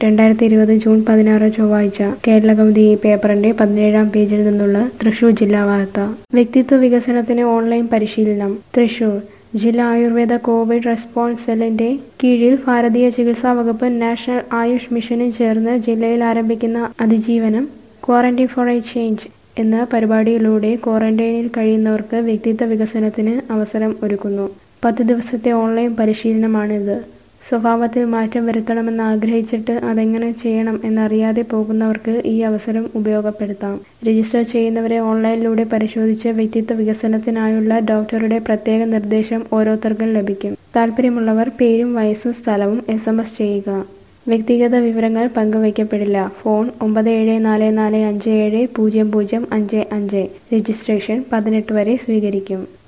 രണ്ടായിരത്തി ഇരുപത് ജൂൺ പതിനാറ് ചൊവ്വാഴ്ച കേരളകൗമുദി ഈ പേപ്പറിന്റെ പതിനേഴാം പേജിൽ നിന്നുള്ള തൃശൂർ ജില്ലാ വാർത്ത വ്യക്തിത്വ വികസനത്തിന് ഓൺലൈൻ പരിശീലനം തൃശൂർ ജില്ലാ ആയുർവേദ കോവിഡ് റെസ്പോൺസ് സെല്ലിന്റെ കീഴിൽ ഭാരതീയ ചികിത്സാ വകുപ്പ് നാഷണൽ ആയുഷ് മിഷനും ചേർന്ന് ജില്ലയിൽ ആരംഭിക്കുന്ന അതിജീവനം ക്വാറന്റൈൻ ഫോർ എ ചേഞ്ച് എന്ന പരിപാടിയിലൂടെ ക്വാറന്റൈനിൽ കഴിയുന്നവർക്ക് വ്യക്തിത്വ വികസനത്തിന് അവസരം ഒരുക്കുന്നു പത്ത് ദിവസത്തെ ഓൺലൈൻ പരിശീലനമാണിത് സ്വഭാവത്തിൽ മാറ്റം വരുത്തണമെന്ന് ആഗ്രഹിച്ചിട്ട് അതെങ്ങനെ ചെയ്യണം എന്നറിയാതെ പോകുന്നവർക്ക് ഈ അവസരം ഉപയോഗപ്പെടുത്താം രജിസ്റ്റർ ചെയ്യുന്നവരെ ഓൺലൈനിലൂടെ പരിശോധിച്ച് വ്യക്തിത്വ വികസനത്തിനായുള്ള ഡോക്ടറുടെ പ്രത്യേക നിർദ്ദേശം ഓരോരുത്തർക്കും ലഭിക്കും താല്പര്യമുള്ളവർ പേരും വയസ്സും സ്ഥലവും എസ് എം എസ് ചെയ്യുക വ്യക്തിഗത വിവരങ്ങൾ പങ്കുവയ്ക്കപ്പെടില്ല ഫോൺ ഒമ്പത് ഏഴ് നാല് നാല് അഞ്ച് ഏഴ് പൂജ്യം പൂജ്യം അഞ്ച് അഞ്ച് രജിസ്ട്രേഷൻ പതിനെട്ട് വരെ സ്വീകരിക്കും